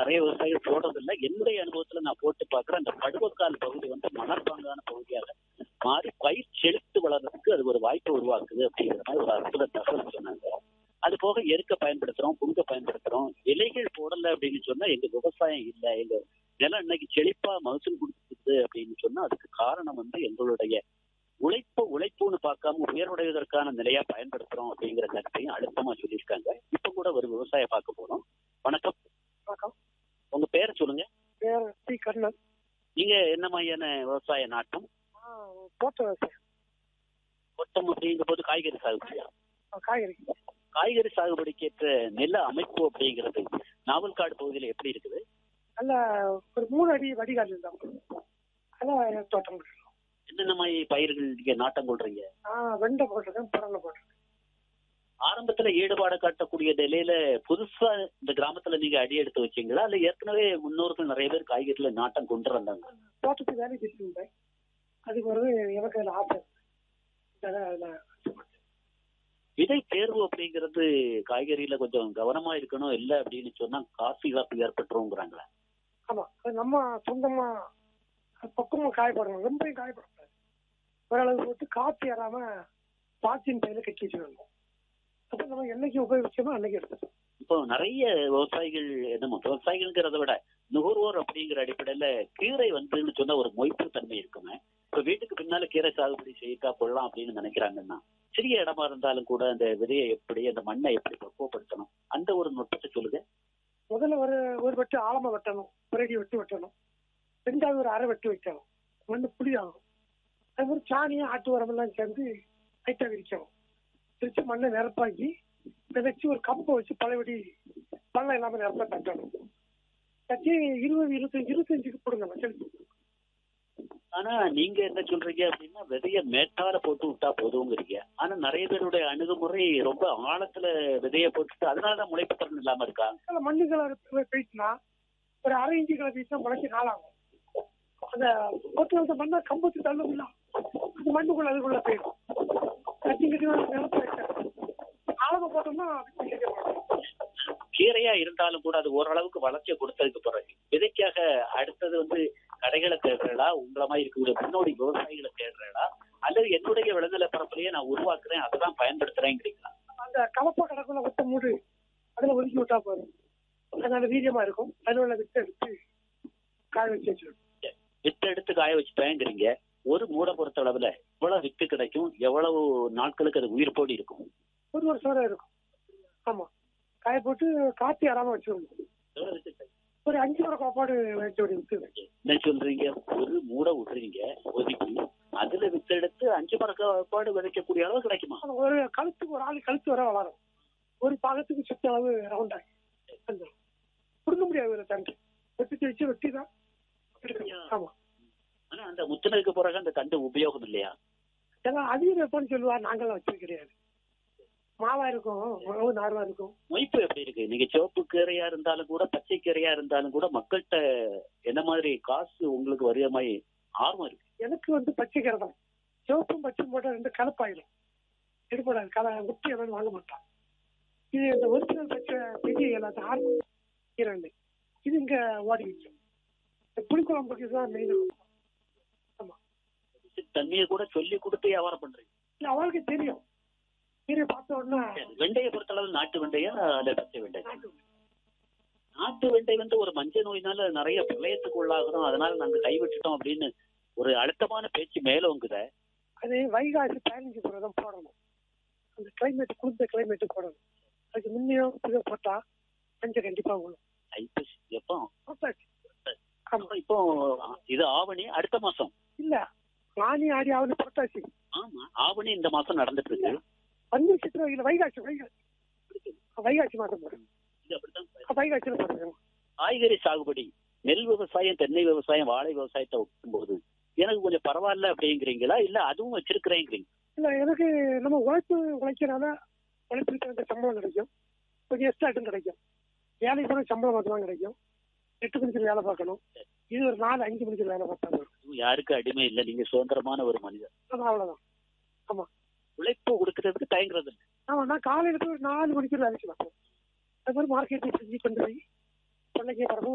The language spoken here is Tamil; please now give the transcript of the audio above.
நிறைய விவசாயிகள் போடுறதில்ல என்னுடைய அனுபவத்துல நான் போட்டு பார்க்கிறேன் அந்த படுவக்கால் பகுதி வந்து மணற்பாங்கான பகுதியாக மாறி பயிர் செழித்து வளர்றதுக்கு அது ஒரு வாய்ப்பை உருவாக்குது அப்படிங்கிற மாதிரி ஒரு அற்புத தகவல் சொன்னாங்க அது போக எருக்க பயன்படுத்துறோம் புங்க பயன்படுத்துறோம் இலைகள் போடல அப்படின்னு சொன்னா எங்க விவசாயம் இல்லை எங்க நிலம் இன்னைக்கு செழிப்பா மகசூல் கொடுக்குது அப்படின்னு சொன்னா அதுக்கு காரணம் வந்து எங்களுடைய உழைப்பு உழைப்புன்னு பார்க்காம உயர்வுடைவதற்கான நிலையா பயன்படுத்துறோம் அப்படிங்கிற கருத்தையும் அழுத்தமா சொல்லியிருக்காங்க இப்ப கூட ஒரு விவசாய பார்க்க போறோம் வணக்கம் வணக்கம் உங்க பேரை சொல்லுங்க பேர் டி கண்ணன் நீங்க என்ன மாதிரியான விவசாய நாட்டம் ஆ, தோட்ட விவசாயம் கொட்டம் அப்படிங்கிற போது காய்கறி சாகுபடியா ஆ, காய்கறி காய்கறி சாகுபடிக்கு ஏற்ற நில அமைப்பு அப்படிங்கிறது நாவல்காடு பகுதியில எப்படி இருக்குது நல்ல ஒரு மூணு அடி வடிகால் இருந்தாங்க அதான் தோட்டம் போட்டிருக்கோம். என்னென்ன மாதிரி பயிர்கள் நீங்க நாட்டம் கொள்றீங்க ஆ வெண்டை போட்டிருக்கேன் புடலை போட்டிருக்கேன் ஆரம்பத்துல ஈடுபாடு காட்டக்கூடிய நிலையில புதுசா இந்த கிராமத்துல நீங்க அடி எடுத்து வச்சீங்களா இல்ல ஏற்கனவே முன்னோர்கள் நிறைய பேர் காய்கறில நாட்டம் கொண்டு வந்தாங்க தோட்டத்துக்கு வேலைக்கு இருந்தேன் அதுக்கு பிறகு எனக்கு அதில் ஆசை அதான் அதில் விதை தேர்வு அப்படிங்கிறது காய்கறியில கொஞ்சம் கவனமா இருக்கணும் இல்ல அப்படின்னு சொன்னா காசு இழப்பு ஏற்பட்டுருங்கிறாங்களா ஆமாம் அது நம்ம சொந்தமாக பக்கமாக காய போடணும் ரொம்பவும் காய போடக்கூடாது ஓரளவு போட்டு காற்று ஏறாம பாத்தின் பையில கட்டி வச்சுக்கணும் அப்போ நம்ம என்னைக்கு உபயோகிச்சோமோ அன்னைக்கு எடுத்துக்கணும் இப்போ நிறைய விவசாயிகள் என்னமோ விவசாயிகள்ங்கிறத விட நுகர்வோர் அப்படிங்கிற அடிப்படையில கீரை வந்துன்னு சொன்னா ஒரு மொய்ப்பு தன்மை இருக்குமே இப்ப வீட்டுக்கு பின்னால கீரை சாகுபடி செய்யக்கா கொள்ளலாம் அப்படின்னு நினைக்கிறாங்கன்னா சிறிய இடமா இருந்தாலும் கூட அந்த விதையை எப்படி அந்த மண்ணை எப்படி பக்குவப்படுத்தணும் அந்த ஒரு நுட்பத்தை சொல்லுங்க முதல்ல ஒரு ஒரு வெட்டு ஆழமா வெட்டணும் பிறகு வெட்டு வெட்டணும் ரெண்டாவது ஒரு அரை வெட்டு வைக்கணும் மண்ணு புளி ஆகும் அது ஒரு சாணியும் ஆட்டு உரமெல்லாம் சேர்ந்து லைட்டாக விரிக்கணும் விரிச்சு மண்ணை நிரப்பாக்கி விதைச்சு ஒரு கம்பை வச்சு பழையபடி பள்ளம் இல்லாமல் நிரப்ப தட்டணும் தட்டி இருபது இருபத்தஞ்சு இருபத்தஞ்சுக்கு போடுங்க செலுத்து ஆனா நீங்க என்ன சொல்றீங்க அப்படின்னா விதைய மேட்டால போட்டு விட்டா போதுங்கிறீங்க ஆனா நிறைய பேருடைய அணுகுமுறை ரொம்ப ஆழத்துல விதைய போட்டுட்டு அதனாலதான் முளைப்பு திறன் இல்லாம இருக்கா அதில் மண்ணு கலர் போயிட்டுனா ஒரு அரை இன்ச்சு கலர் போயிட்டுனா முளைச்சி நாளாகும் அந்த போட்டு வந்த மண்ணை கம்பத்துக்கு தள்ளுமில்ல அந்த மண்ணுக்குள்ள அதுக்குள்ள போயிடும் கட்டி கட்டி நிலத்தை வைக்கணும் ஆழமா போட்டோம்னா அது சரியா போகும். கீரையா இருந்தாலும் கூட அது ஓரளவுக்கு வளர்ச்சியை கொடுத்ததுக்கு பிறகு விதைக்காக அடுத்தது வந்து கடைகளை தேடுறா உங்களை மாதிரி இருக்கக்கூடிய முன்னோடி விவசாயிகளை தேடுறா அல்லது என்னுடைய விளைநில பரப்புலயே நான் உருவாக்குறேன் அதுதான் பயன்படுத்துறேங்கிறீங்களா அந்த கலப்பை கடக்குள்ள விட்ட மூடு அதுல ஒதுக்கி விட்டா போதும் அதனால வீரியமா இருக்கும் அதில் உள்ள விட்டு எடுத்து காய வச்சு வச்சிடும் வித்து எடுத்து காய வச்சுட்டேங்கிறீங்க ஒரு மூடை பொறுத்த அளவுல எவ்வளவு வித்து கிடைக்கும் எவ்வளவு நாட்களுக்கு அது உயிர் போடி இருக்கும் ஒரு வருஷம் வரை இருக்கும் ஆமா காய போட்டு காத்தி அறாம வச்சிடணும் எவ்வளவு வித்து கிடைக்கும்? ஒரு அஞ்சு வரை காப்பாடு வச்சு விட்டு என்ன சொல்றீங்க ஒரு மூடை விடுறீங்க ஒதுக்கி அதுல வித்து எடுத்து அஞ்சு மரக்காடு விதைக்கக்கூடிய அளவு கிடைக்குமா அது ஒரு கழுத்துக்கு ஒரு ஆள் கழுத்து வர வளரும் ஒரு பாகத்துக்கு சுத்த அளவு ரவுண்டாகி கொடுக்க முடியாது ஒரு தண்டு வெட்டி வச்சு வெட்டி தான் எடுக்கணும் ஆமா ஆனா அந்த முத்தினதுக்கு பிறகு அந்த தண்டு உபயோகம் இல்லையா ஏன்னா அதிகம் வைப்போம்னு சொல்லுவா நாங்களாம் வச்சு கிடையாது மாவா இருக்கும் உணவு நார்வா இருக்கும் மொய்ப்பு எப்படி இருக்கு நீங்க சிவப்பு கீரையா இருந்தாலும் கூட பச்சை கீரையா இருந்தாலும் கூட மக்கள்கிட்ட என்ன மாதிரி காசு உங்களுக்கு வரிய மாதிரி ஆர்வம் இருக்கு எனக்கு வந்து பச்சை கீரை தான் சிவப்பும் பச்சையும் போட்டால் ரெண்டு கலப்பாயிடும் எடுப்படாது கல முட்டி எதாவது வாங்க மாட்டான் இது இந்த ஒரிஜினல் பச்சை பெரிய எல்லாத்தையும் ஆர்வம் கீரை ரெண்டு. இது இங்க ஓடி வைக்கும் இந்த புளிக்குழம்புக்கு தான் மெயின் தண்ணியை கூட சொல்லி கொடுத்து வியாபாரம் பண்றீங்க இல்ல அவளுக்கு தெரியும் கீரை பார்த்த உடனே வெண்டையை பொறுத்தளவு நாட்டு வெண்டையா அல்ல பச்சை வெண்டை நாட்டு நாட்டு வெண்டை வந்து ஒரு மஞ்சள் நோயினால நிறைய பிரளயத்துக்கு உள்ளாகிறோம் அதனால நாங்க கைவிட்டுட்டோம் அப்படின்னு ஒரு அழுத்தமான பேச்சு மேல உங்குத அது வைகாசி பதினஞ்சு கூட தான் போடணும் அந்த கிளைமேட் குளிர்ந்த கிளைமேட் போடணும் அதுக்கு முன்னையும் இதை போட்டா மஞ்சள் கண்டிப்பா விழும் ஐப்பசி எப்போ போட்டாச்சு. ஆமா இப்போ இது ஆவணி அடுத்த மாசம் இல்ல ஆனி ஆடி ஆவணி போட்டாச்சு ஆமா ஆவணி இந்த மாசம் நடந்துட்டு இருக்கு பன்னி சித்திரம் இல்ல வைகாசி வைகாசி வைகாசி மாதம் போடுறோம் இது அப்படித்தான் வைகாசியில போடுறோம் காய்கறி சாகுபடி நெல் விவசாயம் தென்னை விவசாயம் வாழை விவசாயத்தை ஒப்பிடும்போது எனக்கு கொஞ்சம் பரவாயில்ல அப்படிங்கிறீங்களா இல்ல அதுவும் வச்சிருக்கிறேங்கிறீங்க இல்ல எனக்கு நம்ம உழைப்பு உழைக்கிறனால உழைப்புக்கு வந்து சம்பளம் கிடைக்கும் கொஞ்சம் எக்ஸ்ட்ராட்டும் கிடைக்கும் வேலைக்கு போன சம்பளம் மட்டும் தான் கிடைக்கும் எட்டு மணிக்கு வேலை பார்க்கணும் இது ஒரு நாலு அஞ்சு மணிக்கு வேலை பார்த்தா போதும். இதுவும் யாருக்கு அடிமை இல்லை நீங்க சுதந்திரமான ஒரு மனிதர் அது அவ்வளவுதான் உழைப்பு கொடுக்கறதுக்கு தயங்குறது இல்ல. ஆமா நான் காலையில போய் ஒரு நாலு மணிக்கு வேலைக்கு பார்ப்போம் அது மாதிரி மார்க்கெட்டிங் செஞ்சு கொண்டு போய் பிள்ளைக்கு பரவும்